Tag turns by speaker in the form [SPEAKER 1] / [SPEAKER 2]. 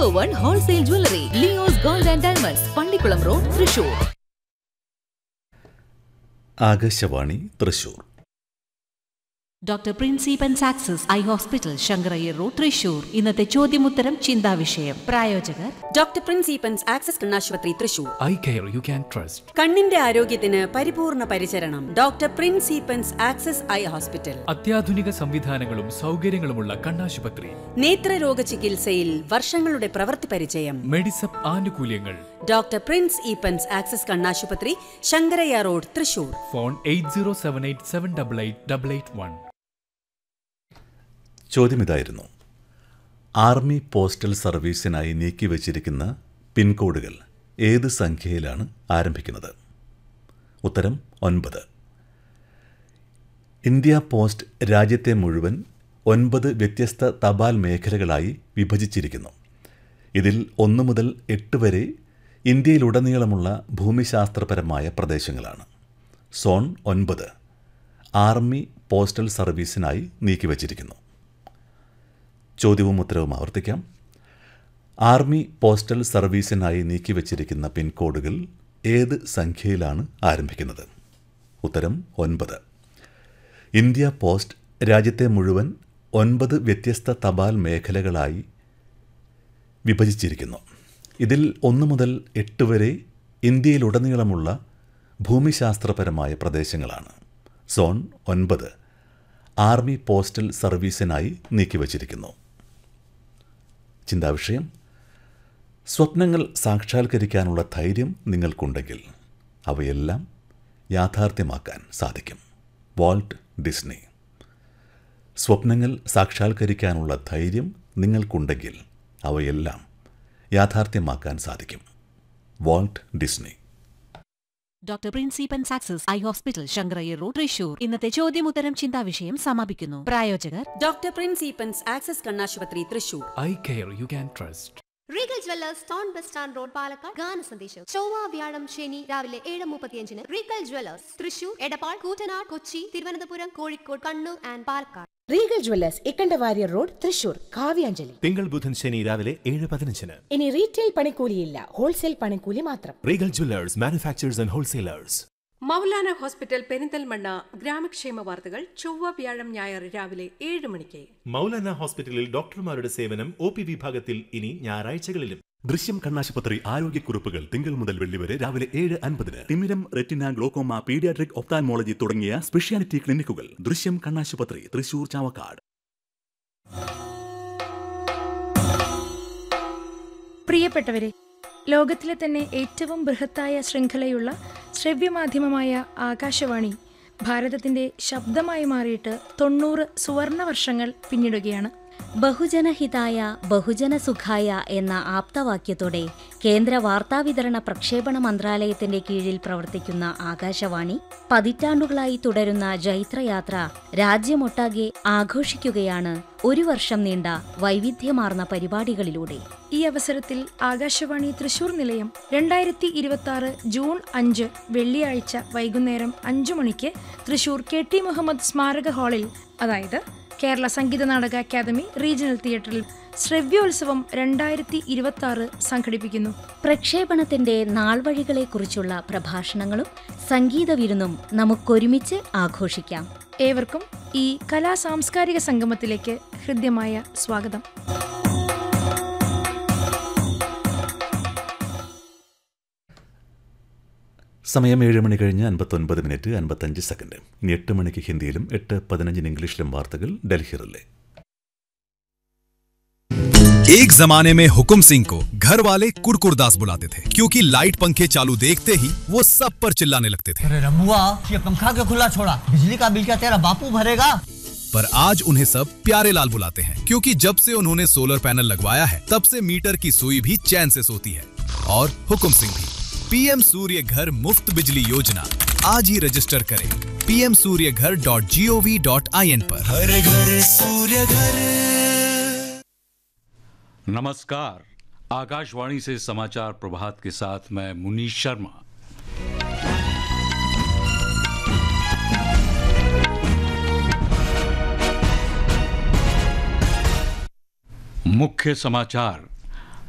[SPEAKER 1] number one wholesale jewellery Leo's gold and diamonds Pallikkulam road Thrissur
[SPEAKER 2] Akashvani Thrissur
[SPEAKER 3] doctor Principan Access eye hospital Shankarayyar road Thrissur ഇന്നത്തെ ചോദ്യമുത്തരം ചിന്താവിഷയം പ്രായോജകർ
[SPEAKER 4] doctor Principans Access കണ്ണാശുപത്രി Thrissur
[SPEAKER 5] eye care you can trust
[SPEAKER 4] കണ്ണിന്റെ ആരോഗ്യത്തിന് പരിപൂർണ പരിചരണം doctor Principans Access eye hospital
[SPEAKER 5] അത്യാധുനിക സംവിധാനങ്ങളും സൗകര്യങ്ങളുമുള്ള കണ്ണാശുപത്രി
[SPEAKER 4] നേത്രരോഗ ചികിത്സയിൽ വർഷങ്ങളുടെ പ്രവൃത്തി പരിചയം
[SPEAKER 5] മെഡിസപ്പ് ആനുകൂല്യങ്ങൾ
[SPEAKER 4] ഡോക്ടർ പ്രിൻസ് ഈപ്പൻസ് ആക്സസ് കണ്ണാശുപത്രി Shankarayya road Thrissur
[SPEAKER 5] phone eight zero seven eight seven double eight double eight one
[SPEAKER 2] ചോദ്യം ഇതായിരുന്നു ആർമി പോസ്റ്റൽ സർവീസിനായി നീക്കിവച്ചിരിക്കുന്ന പിൻകോഡുകൾ ഏത് സംഖ്യയിലാണ് ആരംഭിക്കുന്നത് ഉത്തരം ഒൻപത് ഇന്ത്യ പോസ്റ്റ് രാജ്യത്തെ മുഴുവൻ ഒൻപത് വ്യത്യസ്ത തപാൽ മേഖലകളായി വിഭജിച്ചിരിക്കുന്നു ഇതിൽ ഒന്ന് മുതൽ എട്ട് വരെ ഇന്ത്യയിലുടനീളമുള്ള ഭൂമിശാസ്ത്രപരമായ പ്രദേശങ്ങളാണ് സോൺ ഒൻപത് ആർമി പോസ്റ്റൽ സർവീസിനായി നീക്കിവച്ചിരിക്കുന്നു ചോദ്യവും ഉത്തരവും ആവർത്തിക്കാം ആർമി പോസ്റ്റൽ സർവീസിനായി നീക്കിവച്ചിരിക്കുന്ന പിൻകോഡുകൾ ഏത് സംഖ്യയിലാണ് ആരംഭിക്കുന്നത് ഉത്തരം ഒൻപത് ഇന്ത്യ പോസ്റ്റ് രാജ്യത്തെ മുഴുവൻ ഒൻപത് വ്യത്യസ്ത തപാൽ മേഖലകളായി വിഭജിച്ചിരിക്കുന്നു ഇതിൽ ഒന്ന് മുതൽ എട്ട് വരെ ഇന്ത്യയിലുടനീളമുള്ള ഭൂമിശാസ്ത്രപരമായ പ്രദേശങ്ങളാണ് സോൺ ഒൻപത് ആർമി പോസ്റ്റൽ സർവീസിനായി നീക്കിവച്ചിരിക്കുന്നു ചിന്താവിഷയം സ്വപ്നങ്ങൾ സാക്ഷാത്കരിക്കാനുള്ള ധൈര്യം നിങ്ങൾക്കുണ്ടെങ്കിൽ അവയെല്ലാം യാഥാർത്ഥ്യമാക്കാൻ സാധിക്കും വാൾട്ട് ഡിസ്നി സ്വപ്നങ്ങൾ സാക്ഷാത്കരിക്കാനുള്ള ധൈര്യം നിങ്ങൾക്കുണ്ടെങ്കിൽ അവയെല്ലാം യാഥാർത്ഥ്യമാക്കാൻ സാധിക്കും Walt Disney
[SPEAKER 3] doctor Principan Access eye hospital Shankarayyar road Thrissur ഇന്നത്തെ ചോദ്യമുത്തരം ചിന്താവിഷയം സമാപിക്കുന്നു പ്രായോജകർ
[SPEAKER 4] ഡോക്ടർ പ്രിൻസിപ്പൻസ് ആക്സസ് കണ്ണാശുപത്രി Thrissur
[SPEAKER 5] eye care you can trust
[SPEAKER 6] Regal jewellers town bus stand road Palakkad ഗാന സന്ദേശം ചൊവ്വ വ്യാഴം ശനി രാവിലെ ഏഴ് മുപ്പത്തിയഞ്ചിന് Regal jewellers Thrissur Edappal Koottanad Kochi Thiruvananthapuram Kozhikode Kannur and Palakkad
[SPEAKER 7] Regal jewellers Ikkandawarrier road Thrissur Kavyanjali
[SPEAKER 8] തിങ്കൾ ബുധൻ ശനി രാവിലെ ഏഴ് പതിനഞ്ചിന്
[SPEAKER 7] ഇനി റീറ്റെയിൽ പണിക്കൂലിയില്ല ഹോൾസെയിൽ പണിക്കൂലി മാത്രം
[SPEAKER 8] Regal jewellers manufacturers and wholesalers
[SPEAKER 9] Maulana hospital Perinthalmanna ഗ്രാമക്ഷേമ വാർത്തകൾ ചൊവ്വ വ്യാഴം ഞായർ രാവിലെ ഏഴ് മണിക്ക്
[SPEAKER 8] മൗലാന ഹോസ്പിറ്റലിൽ ഡോക്ടർമാരുടെ സേവനം ഒ പി വിഭാഗത്തിൽ ഇനി ഞായറാഴ്ചകളിലും
[SPEAKER 10] ദൃശ്യം കണ്ണാശുപത്രി ആരോഗ്യക്കുറിപ്പുകൾ തിങ്കൾ മുതൽ വെള്ളി വരെ രാവിലെ ഏഴ് അൻപതിന് തിമിരം റെറ്റിന ഗ്ലോക്കോമ പീഡിയാട്രിക് ഒപ്താൻമോളജി തുടങ്ങിയ സ്പെഷ്യാലിറ്റി ക്ലിനിക്കുകൾ ദൃശ്യം കണ്ണാശുപത്രി തൃശൂർ ചാവക്കാട്
[SPEAKER 11] പ്രിയപ്പെട്ടവരെ ലോകത്തിലെ തന്നെ ഏറ്റവും ബൃഹത്തായ ശൃംഖലയുള്ള ശ്രവ്യമാധ്യമമായ ആകാശവാണി ഭാരതത്തിന്റെ ശബ്ദമായി മാറിയിട്ട് തൊണ്ണൂറ് സുവർണ വർഷങ്ങൾ പിന്നിടുകയാണ്
[SPEAKER 12] ബഹുജനഹിതായ ബഹുജനസുഖായ എന്ന ആപ്തവാക്യത്തോടെ കേന്ദ്ര വാർത്താവിതരണ പ്രക്ഷേപണ മന്ത്രാലയത്തിന്റെ കീഴിൽ പ്രവർത്തിക്കുന്ന ആകാശവാണി പതിറ്റാണ്ടുകളായി തുടരുന്ന ജൈത്രയാത്ര രാജ്യമൊട്ടാകെ ആഘോഷിക്കുകയാണ് ഒരു വർഷം നീണ്ട വൈവിധ്യമാർന്ന പരിപാടികളിലൂടെ
[SPEAKER 11] ഈ അവസരത്തിൽ ആകാശവാണി തൃശൂർ നിലയം രണ്ടായിരത്തി ഇരുപത്തി ആറ് ജൂൺ അഞ്ച് വെള്ളിയാഴ്ച വൈകുന്നേരം അഞ്ചു മണിക്ക് തൃശൂർ കെ ടി മുഹമ്മദ് സ്മാരക ഹാളിൽ അതായത് കേരള സംഗീത നാടക അക്കാദമി റീജിയണൽ തിയേറ്ററിൽ ശ്രവ്യോത്സവം രണ്ടായിരത്തി ഇരുപത്തി ആറ് സംഘടിപ്പിക്കുന്നു
[SPEAKER 12] പ്രക്ഷേപണത്തിന്റെ നാൾവഴികളെക്കുറിച്ചുള്ള പ്രഭാഷണങ്ങളും സംഗീത വിരുന്നും നമുക്കൊരുമിച്ച് ആഘോഷിക്കാം
[SPEAKER 11] ഏവർക്കും ഈ കലാ സാംസ്കാരിക സംഗമത്തിലേക്ക് ഹൃദ്യമായ സ്വാഗതം
[SPEAKER 2] സമയം ഏഴ് മണി കഴിഞ്ഞ് അൻപത്തൊൻപത് മിനിറ്റ് അൻപത്തഞ്ച് സെക്കൻഡ് ഇനി എട്ട് മണിക്ക് ഹിന്ദിയിലും എട്ട് പതിനഞ്ചിന് ഇംഗ്ലീഷിലും വാർത്തകൾ ഡൽഹിറിലെ
[SPEAKER 13] एक जमाने में हुकुम सिंह को घर वाले कुरकुरदास बुलाते थे क्योंकि लाइट पंखे चालू देखते ही वो सब पर चिल्लाने लगते थे
[SPEAKER 14] अरे रमुआ ये पंखा क्यों खुला छोड़ा बिजली का बिल क्या तेरा बापू भरेगा
[SPEAKER 13] पर आज उन्हें सब प्यारे लाल बुलाते हैं क्योंकि जब से उन्होंने सोलर पैनल लगवाया है तब से मीटर की सुई भी चैन से सोती है और हुकुम सिंह भी पीएम सूर्य घर मुफ्त बिजली योजना आज ही रजिस्टर करें PM Surya Ghar dot G O V dot I N पर
[SPEAKER 15] हर घर सूर्य घर
[SPEAKER 16] नमस्कार आकाशवाणी से समाचार प्रभात के साथ मैं मुनीश शर्मा मुख्य समाचार